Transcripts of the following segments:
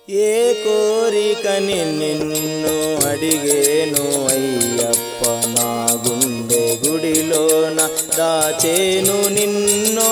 ఏ కోరికని నిన్ను అడిగేను అయ్యప్ప నా గుండె గుడిలోన దాచేను నిన్నో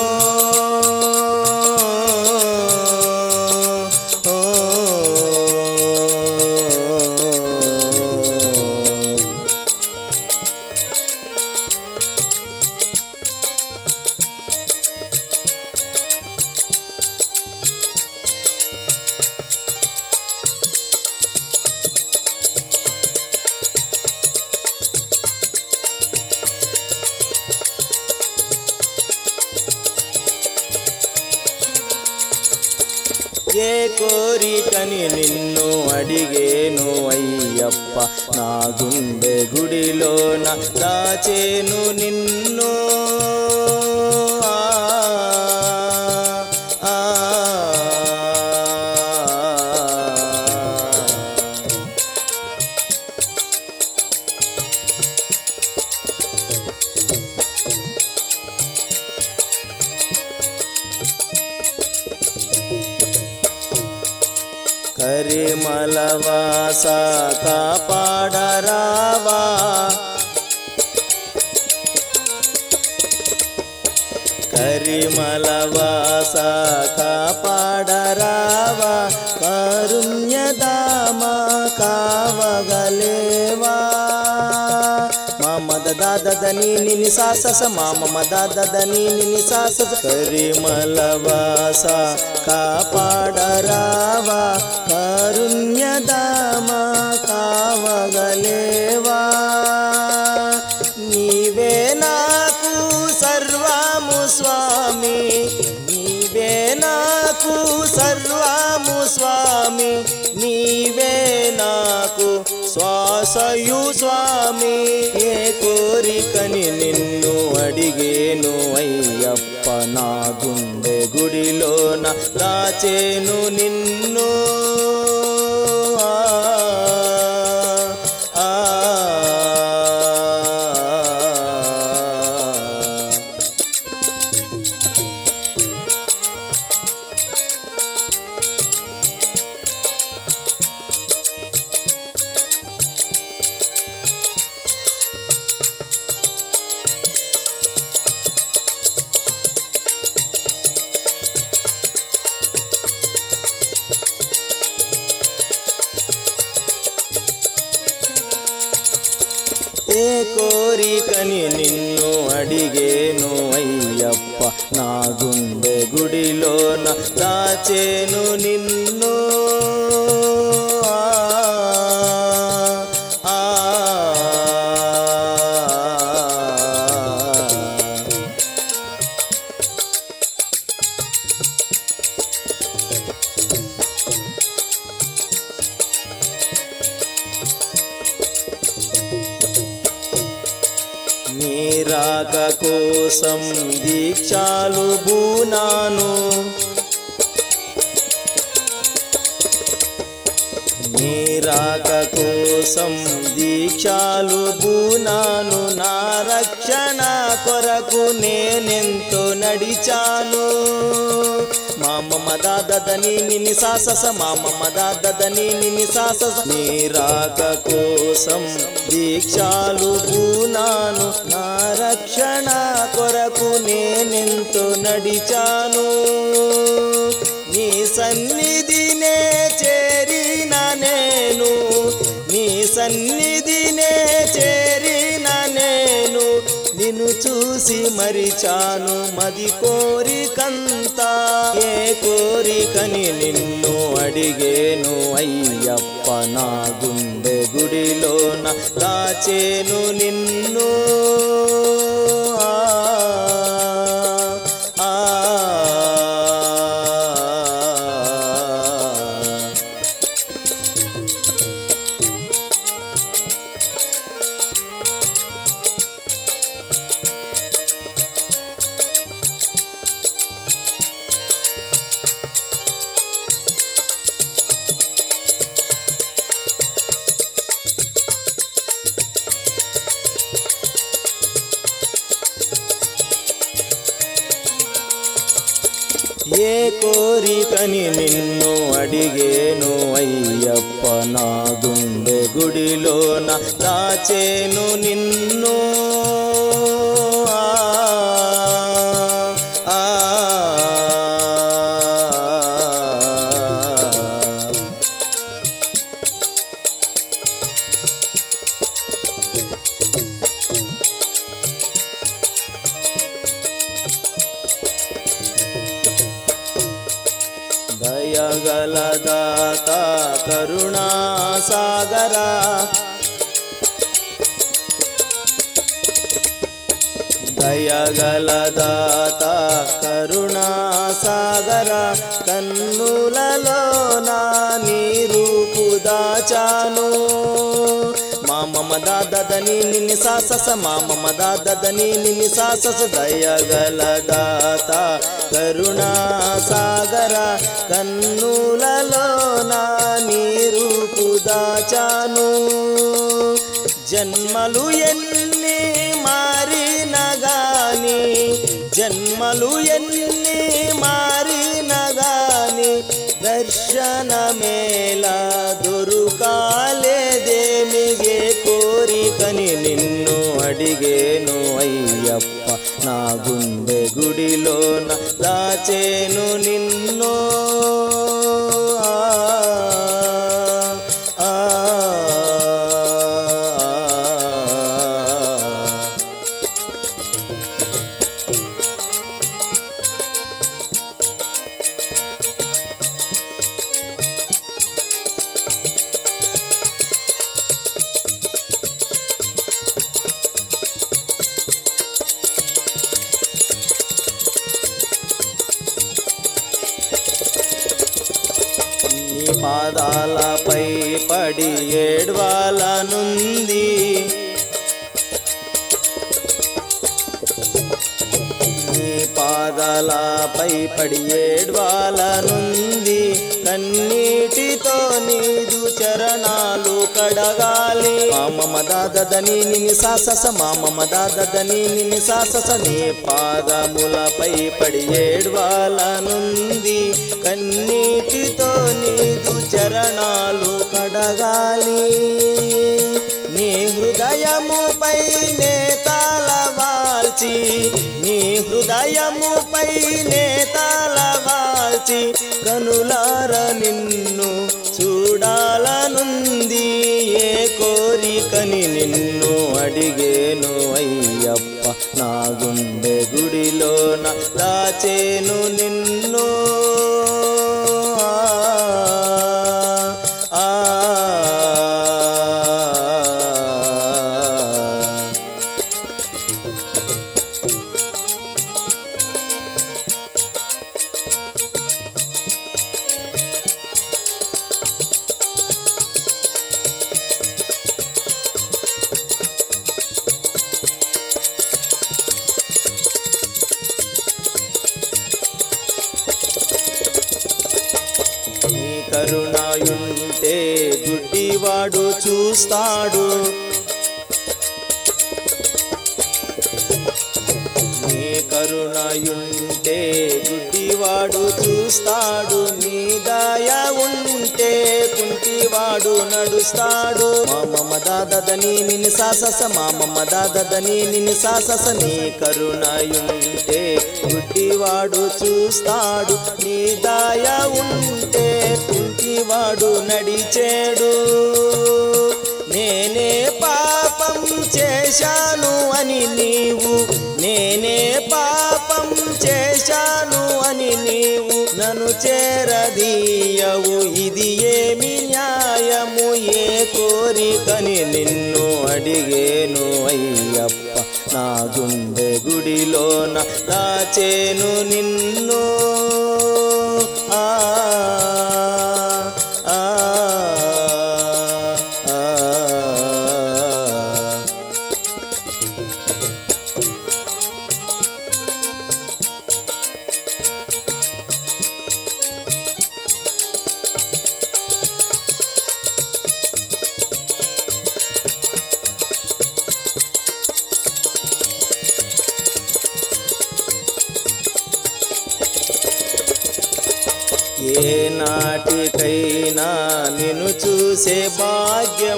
ఏ కోరికని నిన్ను అడిగేను అయ్యప్ప నా గుండె గుడిలోన దాచేను నిన్ను ఆ, ఆ, కరిమలవాస కాపాడరావా కరిమలవాస కాపాడరావా కారుణ్యదామ కావగలేవా మామ దాదని నిని సాసస మామ దాదని నిని సాసస కరిమలవాస కాపాడరావా కారుణ్యదామ కావగలేవా నీవే నాకు సర్వము స్వామి నీవే నాకు సర్వము స్వామి నీవే నాకు శ్వాసయు స్వామి ఏ కోరికని నిన్ను అడిగేను అయ్యప్ప నా గుండె గుడిలోన దాచేను నిన్ను ఆ, ఆ, ఆ. ఏ కోరికని నిన్ను అడిగేను అయ్యప్ప నా గుండె గుడిలోన దాచేను నిన్ను ఆ, ఆ, ఆ. నీ రాక కోసం దీక్షాలు బూనాను నీ రాక కోసం దీక్షాలు బూనాను నా రక్షణ కొరకు నేనెంతో నడిచాను మామ దాదని నిని సాసస మామ దాదని నిని సాసస నీ రాక కోసం దీక్షాలు బూనాను నా రక్షణ కొరకు నేనెంతో నడిచాను నీ సన్నిధినే చేరిన నేను నీ సన్నిధినే చేరిన నేను నిన్ను చూసి మరిచాను మది కోరికంతా ఏ కోరికని నిన్ను అడిగేను అయ్యప్ప నా గుండె గుడిలోన దాచేను నిన్ను ఆ, ఆ, ఆ. ఏ కోరికని నిన్ను అడిగేను అయ్యప్ప నా గుండె గుడిలోన దాచేను నిన్ను ఆ, ఆ, ఆ. దయగలదాత కరుణా సాగరా దయగలదాత కరుణా సాగర కన్నులలో నా నీరూపు దాచాను మామమ దాదని నిన్ని సాసస మామమ దాదని నిన్ని సాసస దయగలదాత కరుణా సాగర కన్నులలో నా నీరూపు దాచాను జన్మలు ఎన్ని మారిన గాని జన్మలు ఎన్ని మారిన గాని దర్శనమేలా దొరుకాలేదేమిగే కోరికని నిన్ను అడిగేను అయ్యప్ప నా గుండె గుడిలోన దాచేను నిన్ను ఆ, ఆ, ఆ. నీ పాదాలపై పడి ఏడ్వాలనుంది నీ పాదాలపై పడి ఏడ్వాలనుంది కన్నీటితో నీదు చరణాలు కడగాలి మామమ దాదని నిని సాసస మామమ దాదని నిని సాసస నీ పాదములపై పడి ఏడ్వాలనుంది కన్నీటితో నీదు చరణాలు కడగాలి నీ హృదయముపై నేతాలవాల్చి నీ హృదయముపై నేతాలవాల్చి కనులార నిన్ను చూడాలనుంది ఏ కోరికని నిన్ను అడిగేను అయ్యప్ప నా గుండె గుడిలోన దాచేను నిన్ను ఆ, ఆ, ఆ. నీ కరుణాయుంటే గుడ్డివాడు చూస్తాడు నీ కరుణాయుంటే గుడ్డివాడు చూస్తాడు నీ దయ ఉంటే కుంటివాడు నడుస్తాడు మామమ్మ దాదని నిన్ను సాసస మామమ్మ దాదని నిన్ను సాసస నీ కరుణాయుంటే గుడ్డివాడు చూస్తాడు నీ దయ ఉంటే కుంటివాడు నడిచేడు నేనే పాపం చేశాను అని నీవు నేనే పాపం చేశాను అని నీవు నన్ను చేరదీయవు ఇది ఏమి న్యాయము ఏ కోరికని నిన్ను అడిగేను అయ్యప్ప నా గుండె గుడిలోన దాచేను నిన్ను ఆ ఆ, ఆ, ఆ. ఏ నాటికైనా నిన్ను చూసే భాగ్యం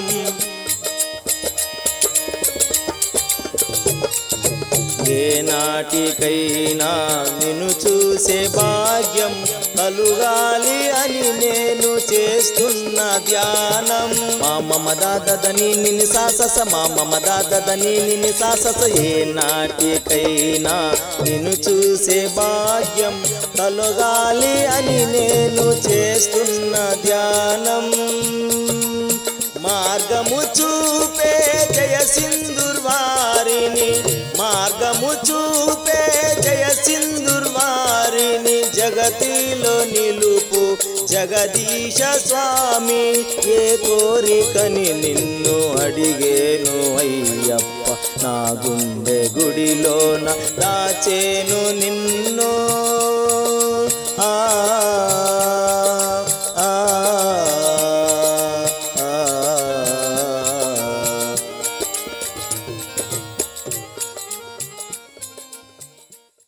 ఏ నాటికైనా నిన్ను చూసే భాగ్యం కలుగాలి అని నేను చేస్తున్న ధ్యానం మా మమ దాదని నిన్ను సాసస మా మమ దాదని నిన్ను సాసస ఏ నాటికైనా నిన్ను చూసే భాగ్యం కలుగాలి అని నేను చేస్తున్న ధ్యానం మార్గము చూపే జయ సింధుర్వారిని మార్గము చూపే జయ సింధుర్వారిని జగతిలో నిలుపు జగదీశ స్వామి ఏ కోరికని నిన్ను అడిగేను అయ్యప్ప నా గుండె గుడిలోన దాచేను నిన్ను